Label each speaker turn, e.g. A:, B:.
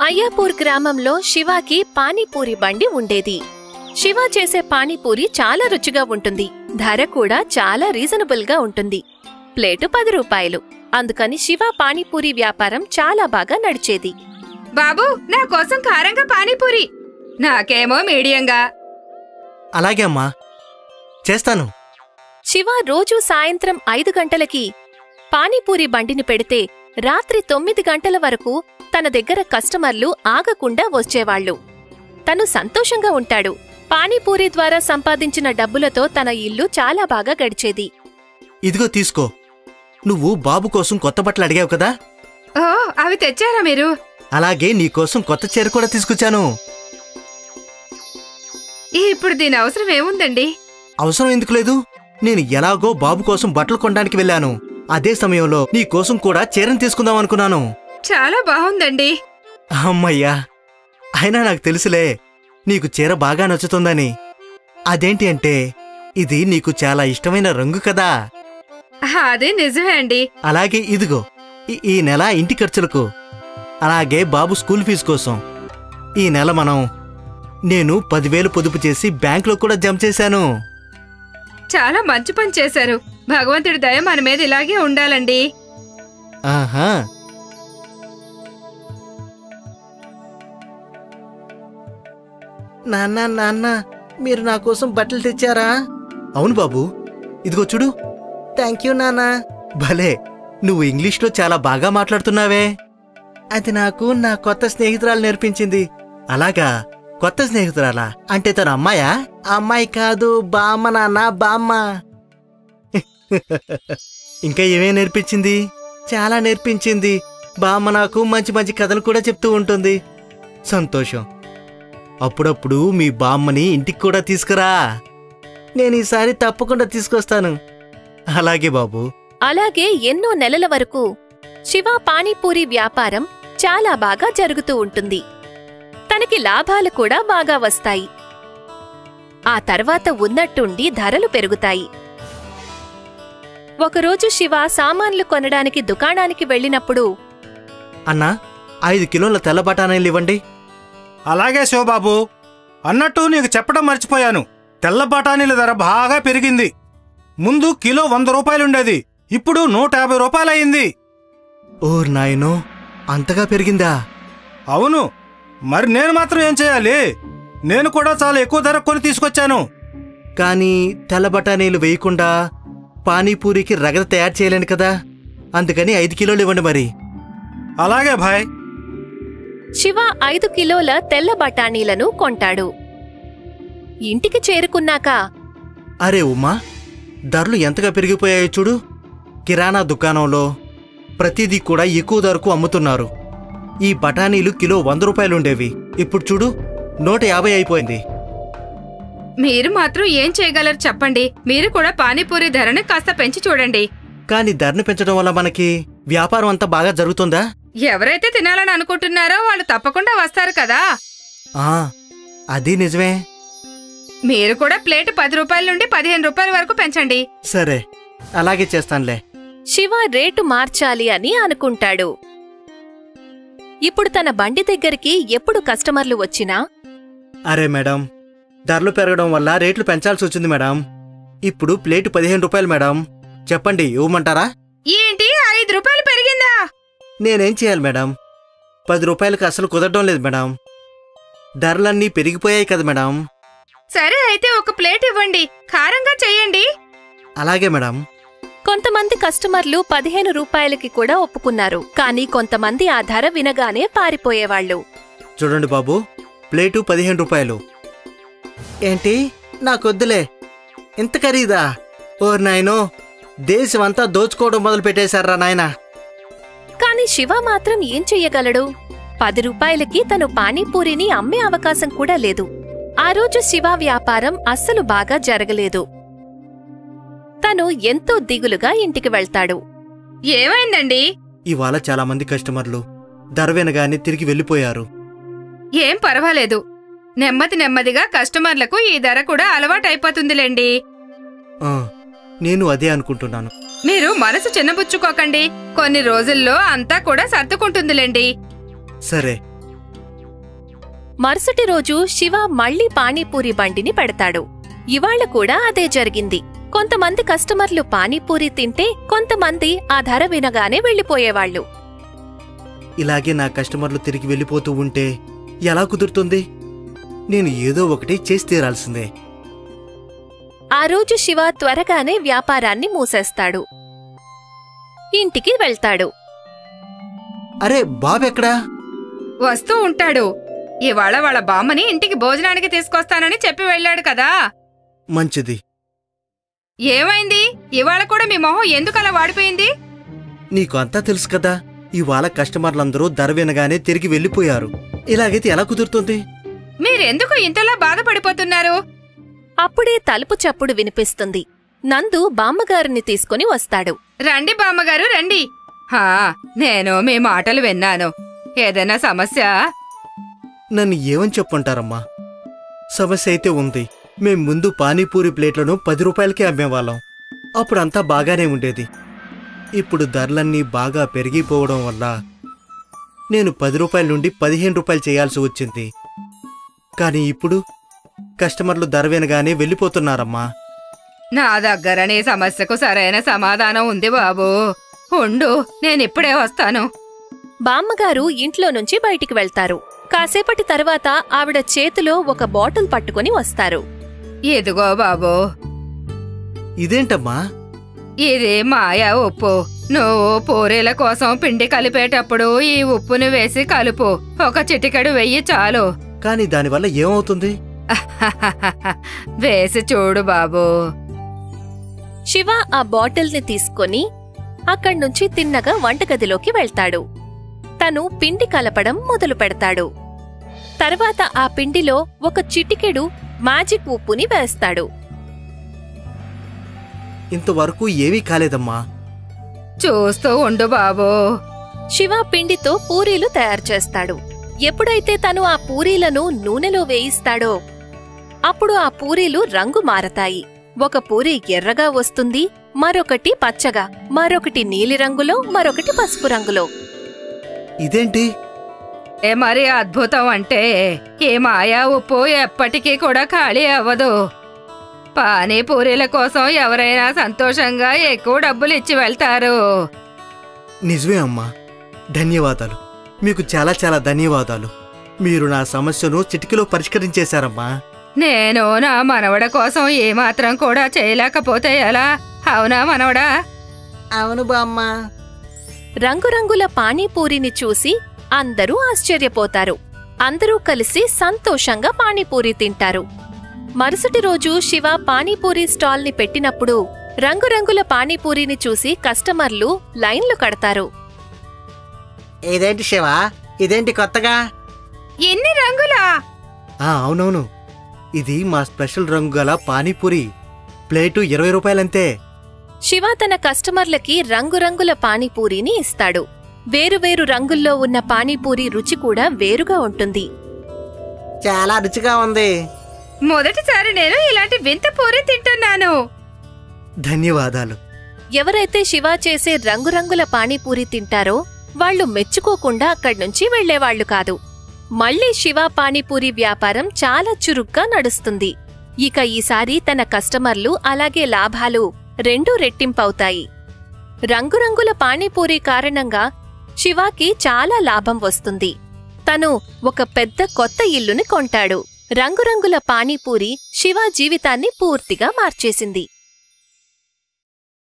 A: అయ్యాపూర్ గ్రామంలో శివాకి పానీపూరి బండి ఉండేది శివ చేసే పానీపూరి చాలా రుచిగా ఉంటుంది ధర కూడా చాలా రీజనబుల్ గా ఉంటుంది ప్లేటు పది రూపాయలు అందుకని శివ పానీపూరి వ్యాపారం చాలా బాగా నడిచేది
B: బాబు నా కోసం కారంగా పానీపూరి నాకేమో మీడియంగా
C: అలాగే అమ్మా చేస్తాను
A: శివ రోజూ సాయంత్రం ఐదు గంటలకి పానీపూరి బండిని పెడితే రాత్రి తొమ్మిది గంటల వరకు తన దగ్గర కస్టమర్లు ఆగకుండా వచ్చేవాళ్లు తను సంతోషంగా ఉంటాడు పానీపూరి ద్వారా సంపాదించిన డబ్బులతో తన ఇల్లు చాలా బాగా గడిచేది
C: ఇదిగో తీసుకో నువ్వు బాబు కోసం కొత్త బట్టలు అడిగావు కదా
B: ఓ అవి తెచ్చారా మీరు
C: అలాగే నీకోసం కొత్త చీర కూడా తీసుకొచ్చాను
B: ఇప్పుడు దీని అవసరం ఏముందండి
C: అవసరం ఎందుకు లేదు నేను ఎలాగో బాబు కోసం బట్టలు కొనడానికి వెళ్ళాను అదే సమయంలో నీ కోసం కూడా చీరను తీసుకుందాం అనుకున్నాను
B: చాలా బాగుందండి
C: అమ్మయ్యా అయినా నాకు తెలుసులే నీకు చీర బాగా నచ్చుతుందని అదేంటి అంటే ఇది నీకు చాలా ఇష్టమైన రంగు కదా
B: అదే నిజమే అండి
C: అలాగే ఇదిగో ఈ- ఈ నెల ఇంటి ఖర్చులకు అలాగే బాబు స్కూల్ ఫీజు కోసం ఈ నెల మనం నేను పదివేలు పొదుపు చేసి బ్యాంకులో కూడా జమ చేశాను
B: చాలా మంచి పని చేశారు భగవంతుడి దయ మన మీద ఇలాగే ఉండాలండి
C: ఆహా నాన్న నాన్న మీరు నా కోసం బట్టలు తెచ్చారా అవును బాబు ఇదిగో చూడు థ్యాంక్ యూ నాన్న భలే నువ్వు ఇంగ్లీష్లో చాలా బాగా మాట్లాడుతున్నావే అది నాకు నా కొత్త స్నేహితురాలు నేర్పించింది అలాగా కొత్త స్నేహితురాలా అంటే తన అమ్మాయా అమ్మాయి కాదు బామ్మ నాన్న బామ్మ ఇంకా ఏమేం నేర్పించింది చాలా నేర్పించింది బామ్మ నాకు మంచి మంచి కథలు కూడా చెప్తూ ఉంటుంది సంతోషం అప్పుడప్పుడు మీ బామ్మని ఇంటికి కూడా తీసుకురా నేను ఈసారి తప్పకుండా తీసుకొస్తాను అలాగే బాబు
A: అలాగే ఎన్నో నెలల వరకు శివ పానీపూరి వ్యాపారం చాలా బాగా జరుగుతూ ఉంటుంది తనకి లాభాలు కూడా బాగా వస్తాయి ఆ తర్వాత ఉన్నట్టుండి ధరలు పెరుగుతాయి ఒకరోజు శివ సామాన్లు కొనడానికి దుకాణానికి వెళ్ళినప్పుడు
C: అన్నా ఐదు కిలోల తెల్ల బఠానీలు ఇవ్వండి
D: అలాగే శివబాబు అన్నట్టు నీకు చెప్పడం మర్చిపోయాను తెల్ల బఠానీల ధర బాగా పెరిగింది ముందు కిలో వంద రూపాయలుండేది ఇప్పుడు నూట యాభై రూపాయలయ్యింది
C: ఓర్ నాయనో అంతగా పెరిగిందా
D: అవును మరి నేను మాత్రం ఏం చేయాలి నేను కూడా చాలా ఎక్కువ ధర కొని తీసుకొచ్చాను
C: కానీ తెల్ల బఠానీలు వేయకుండా పానీపూరికి రగత తయారు చేయలేను కదా అందుకని ఐదు కిలోలు ఇవ్వండి మరి
D: అలాగే భాయ్
A: శివ ఐదు కిలోల తెల్ల బఠానీలను కొంటాడు ఇంటికి చేరుకున్నాక
C: అరే ఉమా ధరలు ఎంతగా పెరిగిపోయాయో చూడు కిరాణా దుకాణంలో ప్రతిదీ కూడా ఎక్కువ ధరకు అమ్ముతున్నారు ఈ బఠానీలు కిలో వంద రూపాయలుండేవి ఇప్పుడు చూడు నూట యాభై అయిపోయింది
B: మీరు మాత్రం ఏం చేయగలరు చెప్పండి మీరు కూడా పానీపూరి ధరను కాస్త పెంచి చూడండి
C: కానీ ధరను పెంచడం వల్ల మనకి వ్యాపారం అంతా బాగా జరుగుతుందా
B: ఎవరైతే తినాలని అనుకుంటున్నారో వాళ్ళు తప్పకుండా వస్తారు కదా
C: ఆ అది నిజమే
B: మీరు కూడా ప్లేట్ పది రూపాయల నుండి పదిహేను రూపాయల వరకు పెంచండి
C: సరే అలాగే చేస్తానులే
A: శివ రేటు మార్చాలి అని అనుకుంటాడు ఇప్పుడు తన బండి దగ్గరికి ఎప్పుడు కస్టమర్లు వచ్చినా
C: అరే మేడం ధరలు పెరగడం వల్ల రేట్లు పెంచాల్సి వచ్చింది మేడం ఇప్పుడు ప్లేటు పదిహేను రూపాయలు మేడం చెప్పండి ఇవ్వమంటారా
B: ఏంటి ఐదు రూపాయలు పెరిగిందా
C: నేనేం చేయాలి మేడం పది రూపాయలకు అసలు కుదరడం లేదు మేడం ధరలన్నీ పెరిగిపోయాయి కదా మేడం
B: సరే అయితే ఒక ప్లేట్ ఇవ్వండి కారంగా చెయ్యండి
C: అలాగే మేడం
A: కొంతమంది కస్టమర్లు పదిహేను రూపాయలకి కూడా ఒప్పుకున్నారు కానీ కొంతమంది ఆ ధర వినగానే పారిపోయేవాళ్ళు
C: చూడండి బాబు ప్లేటు పదిహేను రూపాయలు ఏంటి నాకొద్దులే ఇంత ఖరీదా ఓ నాయనో దేశమంతా దోచుకోవడం మొదలు పెట్టేశారా నాయనా
A: కాని శివ మాత్రం ఏం చెయ్యగలడు పది రూపాయలకి తను పానీపూరిని అమ్మే అవకాశం కూడా లేదు ఆ రోజు శివ వ్యాపారం అస్సలు బాగా జరగలేదు తను ఎంతో దిగులుగా ఇంటికి వెళ్తాడు
B: ఏమైందండి
C: ఇవాళ చాలా మంది కస్టమర్లు ధర వినగానే తిరిగి వెళ్ళిపోయారు
B: ఏం పర్వాలేదు నెమ్మది నెమ్మదిగా కస్టమర్లకు ఈ ధర కూడా అలవాటైపోతుందిలేండి
C: ఆ, నేను అదే అనుకుంటున్నాను
B: మీరు మనసు చిన్నబుచ్చుకోకండి కొన్ని రోజుల్లో అంతా కూడా సర్దుకుంటుందిలేండి
C: సరే
A: మరుసటి రోజు శివ మళ్ళీ పానీపూరి బండిని పెడతాడు ఇవాళ కూడా అదే జరిగింది కొంతమంది కస్టమర్లు పానీపూరి తింటే కొంతమంది ఆ ధర వినగానే వెళ్లిపోయేవాళ్లు
C: ఇలాగే నా కస్టమర్లు తిరిగి వెళ్ళిపోతూ ఉంటే ఎలా కుదురుతుంది నేను ఏదో ఒకటి చేసి తీరాల్సిందే
A: ఆ రోజు శివ త్వరగానే వ్యాపారాన్ని మూసేస్తాడు ఇంటికి వెళ్తాడు
C: అరే బాబెక్కడా
B: వస్తూ ఉంటాడు ఇవాళ వాళ్ళ బామ్మని ఇంటికి భోజనానికి తీసుకొస్తానని చెప్పి వెళ్ళాడు కదా
C: మంచిది
B: ఏమైంది ఇవాళ కూడా మీ మొహం ఎందుకు అలా వాడిపోయింది
C: నీకు అంతా తెలుసు కదా ఇవాళ కస్టమర్లందరూ ధర వినగానే తిరిగి వెళ్ళిపోయారు ఇలాగైతే ఎలా కుదురుతుంది
B: మీరెందుకు ఇంతలా బాధపడిపోతున్నారు
A: అప్పుడే తలుపు చప్పుడు వినిపిస్తుంది నందు బామ్మగారిని తీసుకుని వస్తాడు
B: రండి బామ్మగారు రండి హా నేను మీ మాటలు విన్నాను ఏదైనా సమస్య
C: నన్ను ఏమని చెప్పుంటారమ్మా సమస్య అయితే ఉంది మేం ముందు పానీపూరి ప్లేట్లను పది రూపాయలకే అమ్మేవాళ్ళం అప్పుడంతా బాగానే ఉండేది ఇప్పుడు ధరలన్నీ బాగా పెరిగిపోవడం వల్ల నేను పది రూపాయల నుండి పదిహేను రూపాయలు చేయాల్సి వచ్చింది కానీ ఇప్పుడు కస్టమర్లు ధర వినగానే వెళ్ళిపోతున్నారమ్మా
B: నా దగ్గర నీ సమస్యకు సరైన సమాధానం ఉంది బాబు ఉండు నేనిప్పుడే వస్తాను
A: బామ్మగారు ఇంట్లో నుంచి బయటికి వెళ్తారు కాసేపటి తర్వాత ఆవిడ చేతిలో ఒక బాటిల్ పట్టుకుని వస్తారు
B: ఇదిగో బాబు
C: ఇదేంటమ్మా
B: ఇది మాయా ఉప్పు నువ్వు పూరీల కోసం పిండి కలిపేటప్పుడు ఈ ఉప్పును వేసి కలుపు ఒక చిటికెడు వెయ్యి చాలు
C: కానీ దానివల్ల ఏమవుతుంది
B: వేసి చూడు బాబు
A: శివ ఆ బాటిల్ని తీసుకొని అక్కడ్నుంచి తిన్నగా వంటగదిలోకి వెళ్తాడు తను పిండి కలపడం మొదలు పెడతాడు తర్వాత ఆ పిండిలో ఒక చిటికెడు మ్యాజిక్ ఉప్పుని వేస్తాడు
C: ఇంతవరకు ఏమీ కాలేదమ్మా
B: చూస్తూ ఉండు బాబు
A: శివ పిండితో పూరీలు తయారు చేస్తాడు ఎప్పుడైతే తను ఆ పూరీలను నూనెలో వేయిస్తాడో అప్పుడు ఆ పూరీలు రంగు మారతాయి ఒక పూరి ఎర్రగా వస్తుంది మరొకటి పచ్చగా మరొకటి నీలిరంగులో మరొకటి పసుపు రంగులో
C: ఇదేంటి
B: ఏ మరి అద్భుతం అంటే ఈ మాయా ఉప్పు ఎప్పటికీ కూడా ఖాళీ అవ్వదు పానీపూరీల కోసం ఎవరైనా సంతోషంగా ఎక్కువ డబ్బులు ఇచ్చి వెళ్తారు
C: నిజమే అమ్మా ధన్యవాదాలు మీకు చాలా చాలా ధన్యవాదాలు మీరు నా సమస్యను చిటికలో పరిష్కరించేశారమ్మా
B: నేను నా మనవడ కోసం ఏమాత్రం కూడా చేయలేకపోతే ఎలా అవునా మనవడా
C: అవును బామ్మ
A: రంగురంగుల పానీపూరిని చూసి అందరూ ఆశ్చర్యపోతారు అందరూ కలిసి సంతోషంగా పానీపూరి తింటారు మరుసటి రోజు శివ పానీపూరి స్టాల్ని పెట్టినప్పుడు రంగురంగుల పానీపూరిని చూసి కస్టమర్లు లైన్లు కడతారు
C: ఇదేంటి శివ ఇదేంటి కొత్తగా
B: ఎన్ని రంగులా
C: ఆ అవునవును ఇది మా స్పెషల్ రంగు గల పానీపూరి ప్లేటు ఇరవై రూపాయలంతే
A: శివ తన కస్టమర్లకి రంగురంగుల పానీపూరిని ఇస్తాడు వేరువేరు రంగుల్లో ఉన్న పానీపూరి రుచి కూడా వేరుగా ఉంటుంది
C: చాలా రుచిగా ఉంది
B: మొదటిసారి నేను ఇలాంటి వింత పూరి తింటున్నాను
C: ధన్యవాదాలు
A: ఎవరైతే శివ చేసే రంగురంగుల పానీపూరి తింటారో వాళ్ళు మెచ్చుకోకుండా అక్కడ్నుంచి వెళ్లేవాళ్లు కాదు మళ్ళీ శివ పానీపూరి వ్యాపారం చాలా చురుగ్గా నడుస్తుంది ఇక ఈసారి తన కస్టమర్లు అలాగే లాభాలు రెండూ రెట్టింపవుతాయి రంగురంగుల పానీపూరి కారణంగా శివాకి చాలా లాభం వస్తుంది తను ఒక పెద్ద కొత్త ఇల్లుని కొంటాడు రంగురంగుల పానీపూరి శివ జీవితాన్ని పూర్తిగా మార్చేసింది